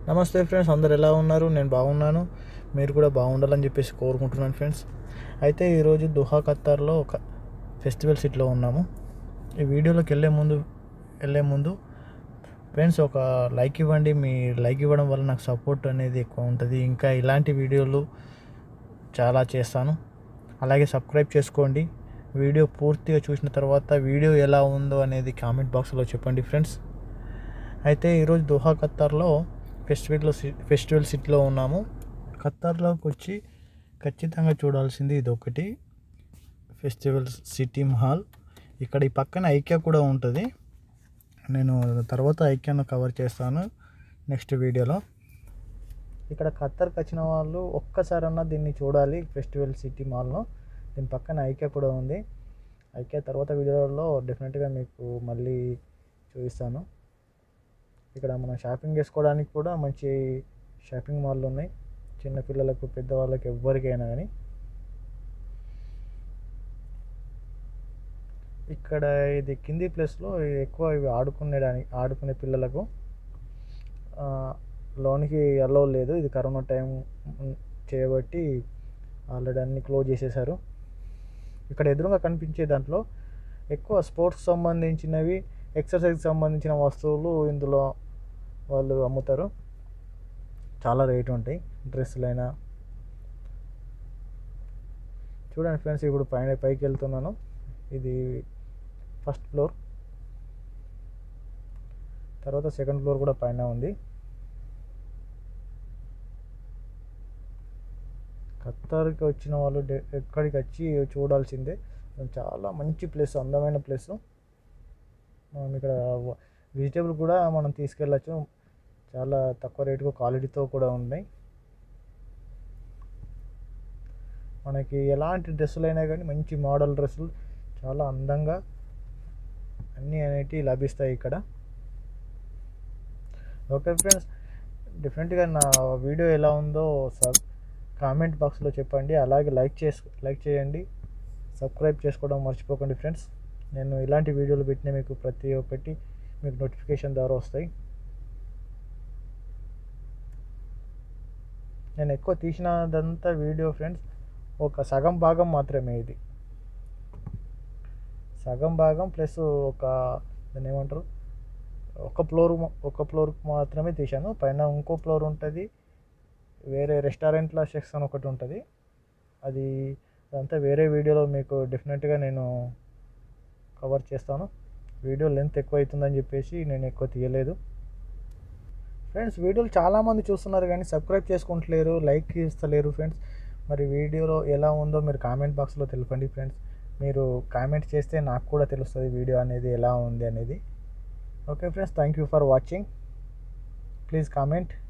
నమస్తే ఫ్రెండ్స్ అందరు ఎలా ఉన్నారు నేను బాగున్నాను మీరు కూడా బాగుండాలని చెప్పేసి కోరుకుంటున్నాను ఫ్రెండ్స్ అయితే ఈరోజు దుహా ఖత్తర్లో ఒక ఫెస్టివల్ సిటీలో ఉన్నాము ఈ వీడియోలోకి వెళ్ళే ముందు వెళ్ళే ముందు ఫ్రెండ్స్ ఒక లైక్ ఇవ్వండి మీ లైక్ ఇవ్వడం వల్ల నాకు సపోర్ట్ అనేది ఎక్కువ ఉంటుంది ఇంకా ఇలాంటి వీడియోలు చాలా చేస్తాను అలాగే సబ్స్క్రైబ్ చేసుకోండి వీడియో పూర్తిగా చూసిన తర్వాత వీడియో ఎలా ఉందో అనేది కామెంట్ బాక్స్లో చెప్పండి ఫ్రెండ్స్ అయితే ఈరోజు దోహా ఖత్తర్లో ఫెస్టివల్లో సి- ఫెస్టివల్ సిటీలో ఉన్నాము ఖత్తర్లోకి వచ్చి ఖచ్చితంగా చూడాల్సింది ఇది ఒకటి ఫెస్టివల్ సిటీ హాల్ ఇక్కడ ఈ పక్కన ఐక్యా కూడా ఉంటుంది నేను తర్వాత ఐక్యాను కవర్ చేస్తాను నెక్స్ట్ వీడియోలో ఇక్కడ ఖత్తర్కి వచ్చిన వాళ్ళు ఒక్కసారన్నా దీన్ని చూడాలి ఫెస్టివల్ సిటీ మాల్లో దీని పక్కన ఐక్యా కూడా ఉంది ఐక్యా తర్వాత వీడియోలో డెఫినెట్గా మీకు మళ్ళీ చూపిస్తాను ఇక్కడ మనం షాపింగ్ చేసుకోవడానికి కూడా మంచి షాపింగ్ మాల్లు ఉన్నాయి చిన్న పిల్లలకు పెద్దవాళ్ళకి ఎవ్వరికైనా కానీ ఇక్కడ ఇది కింది ప్లేస్లో ఎక్కువ ఇవి ఆడుకునేడానికి ఆడుకునే పిల్లలకు ఆ, లోనికి అలో లేదు ఇది కరోనా టైం చేయబట్టి ఆల్రెడీ అన్ని క్లోజ్ చేసేసారు ఇక్కడ ఎదురుగా కనిపించే దాంట్లో ఎక్కువ స్పోర్ట్స్ సంబంధించినవి ఎక్సర్సైజ్కి సంబంధించిన వస్తువులు ఇందులో వాళ్ళు అమ్ముతారు చాలా రేట్ ఉంటాయి డ్రెస్సులైనా చూడండి ఫ్రెండ్స్ ఇప్పుడు పైన పైకి వెళ్తున్నాను ఇది ఫస్ట్ ఫ్లోర్ తర్వాత సెకండ్ ఫ్లోర్ కూడా పైన ఉంది ఖత్తర్కి వచ్చిన వాళ్ళు డె- ఎక్కడికి వచ్చి చూడాల్సిందే చాలా మంచి ప్లేస్ అందమైన ప్లేస్ మనం ఇక్కడ వెజిటేబుల్ కూడా మనం తీసుకెళ్ళచ్చు చాలా తక్కువ రేటుకు క్వాలిటీతో కూడా ఉన్నాయి మనకి ఎలాంటి డ్రెస్సులు అయినా కానీ మంచి మోడల్ డ్రెస్సులు చాలా అందంగా అన్నీ అనేటివి లభిస్తాయి ఇక్కడ ఓకే ఫ్రెండ్స్ డిఫరెంట్గా నా వీడియో ఎలా ఉందో సబ్ కామెంట్ బాక్స్లో చెప్పండి అలాగే లైక్ చేసు లైక్ చేయండి సబ్స్క్రైబ్ చేసుకోవడం మర్చిపోకండి ఫ్రెండ్స్ నేను ఇలాంటి వీడియోలు పెట్టిన మీకు ప్రతి ఒక్కటి మీకు నోటిఫికేషన్ ద్వారా వస్తాయి నేను ఎక్కువ తీసినదంతా వీడియో ఫ్రెండ్స్ ఒక సగం భాగం మాత్రమే ఇది సగం భాగం ప్లస్ ఒక దాన్ని ఏమంటారు ఒక ఫ్లోర్ ఒక ఫ్లోర్ మాత్రమే తీశాను పైన ఇంకో ఫ్లోర్ ఉంటుంది వేరే రెస్టారెంట్ల సెక్షన్ ఒకటి ఉంటుంది అది అదంతా వేరే వీడియోలో మీకు డెఫినెట్గా నేను కవర్ చేస్తాను వీడియో లెంత్ ఎక్కువ అవుతుందని చెప్పేసి నేను ఎక్కువ తీయలేదు ఫ్రెండ్స్ వీడియోలు చాలామంది చూస్తున్నారు కానీ సబ్స్క్రైబ్ చేసుకుంటలేరు లైక్ ఇస్తలేరు ఫ్రెండ్స్ మరి వీడియోలో ఎలా ఉందో మీరు కామెంట్ బాక్స్లో తెలపండి ఫ్రెండ్స్ మీరు కామెంట్ చేస్తే నాకు కూడా తెలుస్తుంది వీడియో అనేది ఎలా ఉంది అనేది okay friends thank you for watching please comment